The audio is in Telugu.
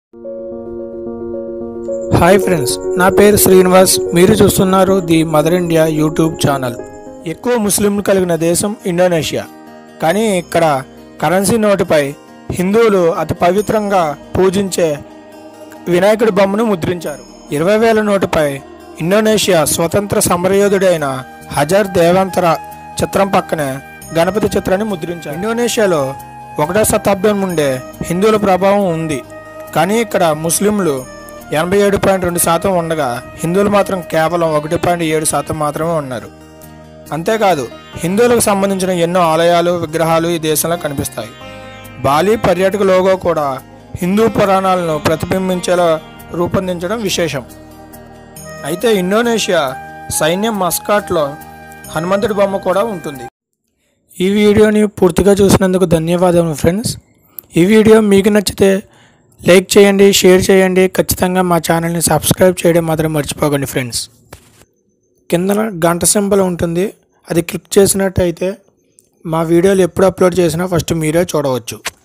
హాయ్ ఫ్రెండ్స్ నా పేరు శ్రీనివాస్ మీరు చూస్తున్నారు the Mother India YouTube channel ఎక్కువ ముస్లింలు కలిగిన దేశం ఇండోనేషియా కానీ ఇక్కడ కరెన్సీ నోటుపై హిందువులు అతి పవిత్రంగా పూజించే వినాయకుడి బొమ్మను ముద్రించారు ఇరవై వేల నోటుపై ఇండోనేషియా స్వతంత్ర సమరయోధుడైన హజార్ దేవంతర చిత్రం పక్కనే గణపతి చిత్రాన్ని ముద్రించారు ఇండోనేషియాలో ఒకటో శతాబ్దం నుండే హిందువుల ప్రభావం ఉంది కానీ ఇక్కడ ముస్లింలు ఎనభై ఏడు పాయింట్ రెండు శాతం ఉండగా హిందువులు మాత్రం కేవలం ఒకటి పాయింట్ ఏడు శాతం మాత్రమే ఉన్నారు అంతేకాదు హిందువులకు సంబంధించిన ఎన్నో ఆలయాలు విగ్రహాలు ఈ దేశంలో కనిపిస్తాయి బాలి పర్యాటక లోగో కూడా హిందూ పురాణాలను ప్రతిబింబించేలా రూపొందించడం విశేషం అయితే ఇండోనేషియా సైన్యం మస్కాట్లో హనుమంతుడి బొమ్మ కూడా ఉంటుంది ఈ వీడియోని పూర్తిగా చూసినందుకు ధన్యవాదాలు ఫ్రెండ్స్ ఈ వీడియో మీకు నచ్చితే లైక్ చేయండి షేర్ చేయండి ఖచ్చితంగా మా ఛానల్ని సబ్స్క్రైబ్ చేయడం మాత్రం మర్చిపోకండి ఫ్రెండ్స్ కింద గంట సింబల్ ఉంటుంది అది క్లిక్ చేసినట్టయితే మా వీడియోలు ఎప్పుడు అప్లోడ్ చేసినా ఫస్ట్ మీరే చూడవచ్చు